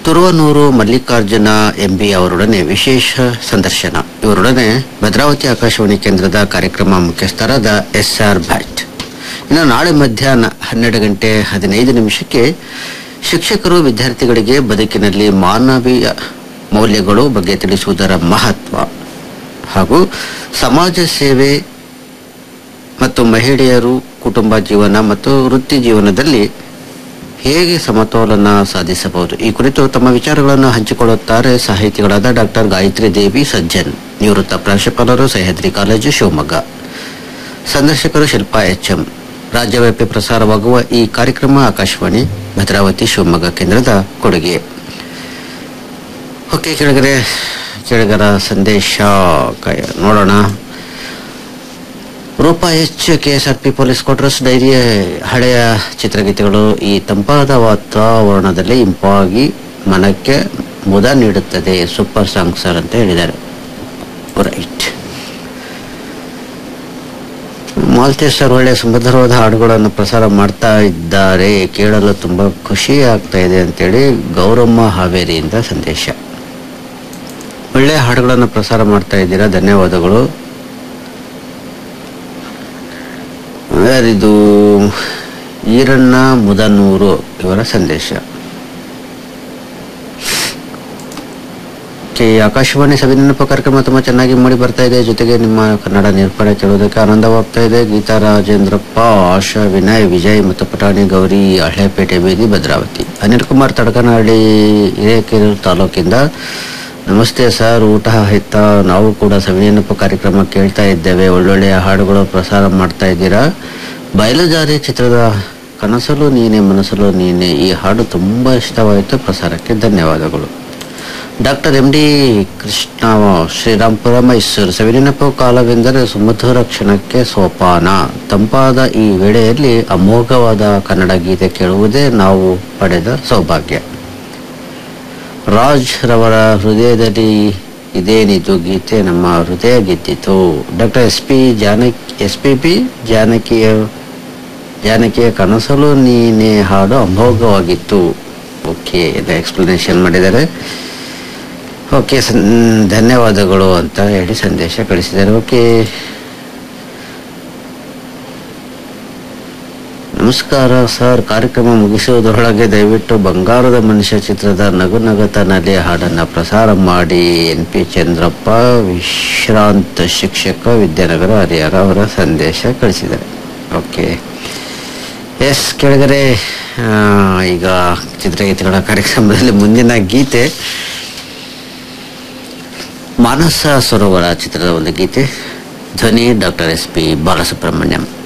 Turuvanur Mallikarjuna MB ಅವರೊಡನೆ ವಿಶೇಷ ಸಂದರ್ಶನ ಇವರೊಡನೆ ಭದ್ರಾವತಿ ಆಕಾಶವಾಣಿ ಕೇಂದ್ರದ ಕಾರ್ಯಕ್ರಮ ಮುಖ್ಯಸ್ಥರಾದ ಎಸ್ ಆರ್ ಭಟ್ ಇನ್ನು ನಾಳೆ ಮಧ್ಯಾಹ್ನ ಹನ್ನೆರಡು ಗಂಟೆ ಹದಿನೈದು ನಿಮಿಷಕ್ಕೆ ಶಿಕ್ಷಕರು ವಿದ್ಯಾರ್ಥಿಗಳಿಗೆ ಬದುಕಿನಲ್ಲಿ ಮಾನವೀಯ ಮೌಲ್ಯಗಳು ಬಗ್ಗೆ ತಿಳಿಸುವುದರ ಮಹತ್ವ ಹಾಗೂ ಸಮಾಜ ಸೇವೆ ಮತ್ತು ಮಹಿಳೆಯರು ಕುಟುಂಬ ಜೀವನ ಮತ್ತು ವೃತ್ತಿ ಜೀವನದಲ್ಲಿ ಹೇಗೆ ಸಮತೋಲನ ಸಾಧಿಸಬಹುದು ಈ ಕುರಿತು ತಮ್ಮ ವಿಚಾರಗಳನ್ನು ಹಂಚಿಕೊಳ್ಳುತ್ತಾರೆ ಸಾಹಿತಿಗಳಾದ ಡಾಕ್ಟರ್ ಗಾಯತ್ರಿ ದೇವಿ ಸಜ್ಜನ್ ನಿವೃತ್ತ ಪ್ರಾಂಶುಪಾಲರು ಸಹ್ಯಾದ್ರಿ ಕಾಲೇಜು ಶಿವಮೊಗ್ಗ ಸಂದರ್ಶಕರು ಶಿಲ್ಪಾ ಎಚ್ ಎಂ ರಾಜ್ಯವ್ಯಾಪಿ ಪ್ರಸಾರವಾಗುವ ಈ ಕಾರ್ಯಕ್ರಮ ಆಕಾಶವಾಣಿ ಭದ್ರಾವತಿ ಶಿವಮೊಗ್ಗ ಕೇಂದ್ರದ ಕೊಡುಗೆ ಓಕೆ ಕೆಳಗರೆ ಕೆಳಗರ ಸಂದೇಶ ಕ- ನೋಡೋಣ Roopa H K S R P police quarters ಡೈರಿಯ ಹಳೆಯ ಚಿತ್ರಗೀತೆಗಳು ಈ ತಂಪಾದ ವಾತಾವರಣದಲ್ಲಿ ಇಂಪಾಗಿ ಮನಕ್ಕೆ ಮುದ ನೀಡುತ್ತದೆ ಸೂಪರ್ ಸಾಂಗ್ ಸರ್ ಅಂತ ಹೇಳಿದ್ದಾರೆ ರೈಟ್ ಮಾಲ್ತೇಶ್ ಸರ್ ಒಳ್ಳೆಯ ಸುಮಧುರವಾದ ಹಾಡುಗಳನ್ನು ಪ್ರಸಾರ ಮಾಡ್ತಾ ಇದ್ದಾರೆ ಕೇಳಲು ತುಂಬಾ ಖುಷಿ ಆಗ್ತಾ ಇದೆ ಅಂತೇಳಿ ಗೌರಮ್ಮ ಹಾವೇರಿಯಿಂದ ಸಂದೇಶ ಒಳ್ಳೆಯ ಹಾಡುಗಳನ್ನು ಪ್ರಸಾರ ಮಾಡ್ತಾ ಇದ್ದೀರಾ ಧನ್ಯವಾದಗಳು ಯಾರಿದು ಈರಣ್ಣ ಮುದನೂರು ಇವರ ಸಂದೇಶ ಕೆ ಆಕಾಶವಾಣಿ ಸವಿ ನೆನಪು ಕಾರ್ಯಕ್ರಮ ತುಂಬಾ ಚೆನ್ನಾಗಿ ಮೂಡಿ ಬರ್ತಾ ಇದೆ ಜೊತೆಗೆ ನಿಮ್ಮ ಕನ್ನಡ ನಿರೂಪಣೆ ಕೇಳುವುದಕ್ಕೆ ಆನಂದವಾಗ್ತಾ ಇದೆ ಗೀತಾ ರಾಜೇಂದ್ರಪ್ಪ ಆಶಾ ವಿನಯ್ ವಿಜಯ್ ಮತ್ತು ಪಟಾಣಿ ಗೌರಿ ಹಳೆಪೇಟೆ ಬೀದಿ ಭದ್ರಾವತಿ ಅನಿಲ್ ಕುಮಾರ್ ತಡಕನಹಳ್ಳಿ ಹಿರೇಕೆರೂರು ತಾಲೂಕಿಂದ ನಮಸ್ತೆ ಸರ್ ಊಟ ಆಯ್ತಾ ನಾವು ಕೂಡ ಸವಿ ನೆನಪು ಕಾರ್ಯಕ್ರಮ ಕೇಳ್ತಾ ಇದ್ದೇವೆ ಒಳ್ಳೊಳ್ಳೆಯ ಹಾಡುಗಳು ಪ್ರಸಾರ ಮಾಡ್ತಾ ಇದ್ದೀರಾ ಬಯಲುದಾರಿ ಚಿತ್ರದ ಕನಸಲು ನೀನೆ ಮನಸ್ಸಲು ನೀನೆ ಈ ಹಾಡು ತುಂಬಾ ಇಷ್ಟವಾಯಿತು ಪ್ರಸಾರಕ್ಕೆ ಧನ್ಯವಾದಗಳು doctor M D Krishna Shrirampura Mysuru ಸವಿನೆನಪು ಕಾಲವೆಂದರೆ ಸುಮಧುರ ಕ್ಷಣಕ್ಕೆ ಸೋಪಾನ ತಂಪಾದ ಈ ವೇಳೆಯಲ್ಲಿ ಅಮೋಘವಾದ ಕನ್ನಡ ಗೀತೆ ಕೇಳುವುದೇ ನಾವು ಪಡೆದ ಸೌಭಾಗ್ಯ ರಾಜ್ ರವರ ಹೃದಯದಲ್ಲಿ ಇದೇನಿದು ಗೀತೆ ನಮ್ಮ ಹೃದಯ ಗೆದ್ದಿತು doctor S P Janaki S P P ಜಾನಕಿಯ ಜಾನಕಿಯ ಕನಸಲು ನೀನೆ ಹಾಡು ಅಮೋಘವಾಗಿತ್ತು ಓಕೆ ಎಕ್ಸ್ಪ್ಲನೇಷನ್ ಮಾಡಿದ್ದಾರೆ ಓಕೆ ಸನ್ ಧನ್ಯವಾದಗಳು ಅಂತ ಹೇಳಿ ಸಂದೇಶ ಕಳಿಸಿದ್ದಾರೆ ಓಕೆ ನಮಸ್ಕಾರ ಸರ್ ಕಾರ್ಯಕ್ರಮ ಮುಗಿಸುವುದರೊಳಗೆ ದಯವಿಟ್ಟು ಬಂಗಾರದ ಮನುಷ್ಯ ಚಿತ್ರದ ನಗು ನಗತನಲ್ಲಿ ಹಾಡನ್ನು ಪ್ರಸಾರ ಮಾಡಿ ಎನ್ ಪಿ ಚಂದ್ರಪ್ಪ ವಿಶ್ರಾಂತ ಶಿಕ್ಷಕ ವಿದ್ಯಾನಗರ ಹರಿಹರ ಅವರ ಸಂದೇಶ ಕಳಿಸಿದ್ದಾರೆ ಓಕೆ ಎಸ್ ಕೆಳಗಡೆ ಆ, ಈಗ ಚಿತ್ರಗೀತೆಗಳ ಕಾರ್ಯಕ್ರಮದಲ್ಲಿ ಮುಂದಿನ ಗೀತೆ ಮಾನಸ ಸರೋವರ ಚಿತ್ರದ ಒಂದು ಗೀತೆ ಧ್ವನಿ ಡಾಕ್ಟರ್ ಎಸ್ ಪಿ ಬಾಲಸುಬ್ರಹ್ಮಣ್ಯಂ